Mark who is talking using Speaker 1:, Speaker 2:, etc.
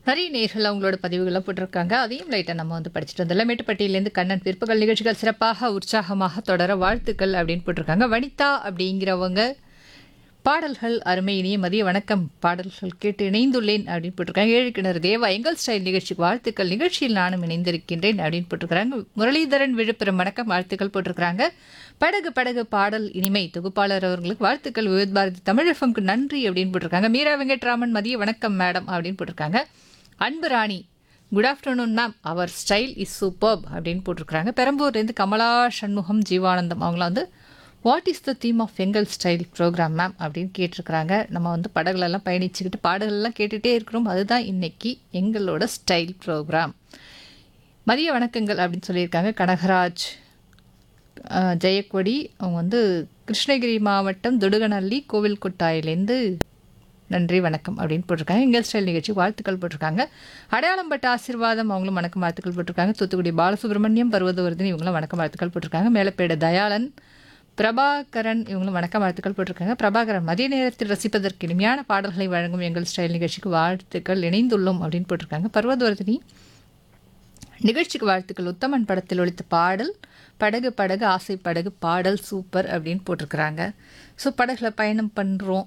Speaker 1: நிறைய நேர்கள் அவங்களோட பதிவுகளை போட்டிருக்காங்க அதையும் லைட்டாக நம்ம வந்து படிச்சுட்டு வந்துடலாம் மேட்டுப்பட்டியிலேருந்து கண்ணன் பிற்பகல் நிகழ்ச்சிகள் சிறப்பாக உற்சாகமாக தொடர வாழ்த்துக்கள் அப்படின்னு போட்டிருக்காங்க வனிதா அப்படிங்கிறவங்க பாடல்கள் அருமை இனிய மதிய வணக்கம் பாடல்கள் கேட்டு இணைந்துள்ளேன் அப்படின்னு போட்டிருக்காங்க ஏழு கிணறு தேவா எங்கள் ஸ்டைல் நிகழ்ச்சிக்கு வாழ்த்துக்கள் நிகழ்ச்சியில் நானும் இணைந்திருக்கின்றேன் அப்படின்னு போட்டிருக்கிறாங்க முரளிதரன் விழுப்புரம் வணக்கம் வாழ்த்துக்கள் போட்டிருக்கிறாங்க படகு படகு பாடல் இனிமை தொகுப்பாளர் அவர்களுக்கு வாழ்த்துக்கள் விவேத் பாரதி தமிழஃபம்க்கு நன்றி அப்படின்னு போட்டிருக்காங்க மீரா வெங்கட்ராமன் மதிய வணக்கம் மேடம் அப்படின்னு போட்டிருக்காங்க Anbu Rani good afternoon ma'am அவர் ஸ்டைல் இஸ் சூப்பர்ப் அப்படின்னு போட்டிருக்காங்க பெரம்பூர்லேருந்து கமலா சண்முகம் ஜீவானந்தம் அவங்கள வந்து what is the theme of எங்கள் ஸ்டைல் ப்ரோக்ராம் மேம் அப்படின்னு கேட்டிருக்கிறாங்க நம்ம வந்து படகுலெல்லாம் பயணிச்சுக்கிட்டு பாடல்கள்லாம் கேட்டுகிட்டே இருக்கிறோம் அதுதான் இன்னைக்கு எங்களோட ஸ்டைல் ப்ரோக்ராம் மதிய வணக்கங்கள் அப்படின்னு சொல்லியிருக்காங்க கனகராஜ் அஹ், ஜெயக்கொடி அவங்க வந்து கிருஷ்ணகிரி மாவட்டம் துடுகநல்லி கோவில் கொட்டாயிலேருந்து நன்றி வணக்கம் அப்படின்னு போட்டிருக்காங்க எங்கள் ஸ்டைல் நிகழ்ச்சி வாழ்த்துக்கள் போட்டிருக்காங்க அடையாளம் பட்ட ஆசீர்வாதம் அவங்களும் வணக்கம் வாழ்த்துக்கள் போட்டிருக்காங்க தூத்துக்குடி பாலசுப்ரமணியம் பர்வதவர்தினி இவங்களும் வணக்கம் வாழ்த்துக்கள் போட்டிருக்காங்க மேலப்பேட தயாளன் பிரபாகரன் இவங்களும் வணக்கம் வாழ்த்துக்கள் போட்டிருக்காங்க பிரபாகரன் மதிய நேரத்தில் ரசிப்பதற்கு இனிமையான பாடல்களை வழங்கும் எங்கள் ஸ்டைல் நிகழ்ச்சிக்கு வாழ்த்துக்கள் இணைந்துள்ளோம் அப்படின்னு போட்டிருக்காங்க பர்வதவர்தினி நிகழ்ச்சிக்கு வாழ்த்துக்கள் உத்தமன் படத்தில் ஒழித்த பாடல் படகு படகு ஆசை படகு பாடல் சூப்பர் அப்படின்னு போட்டிருக்கிறாங்க ஸோ படகுல பயணம் பண்ணுறோம்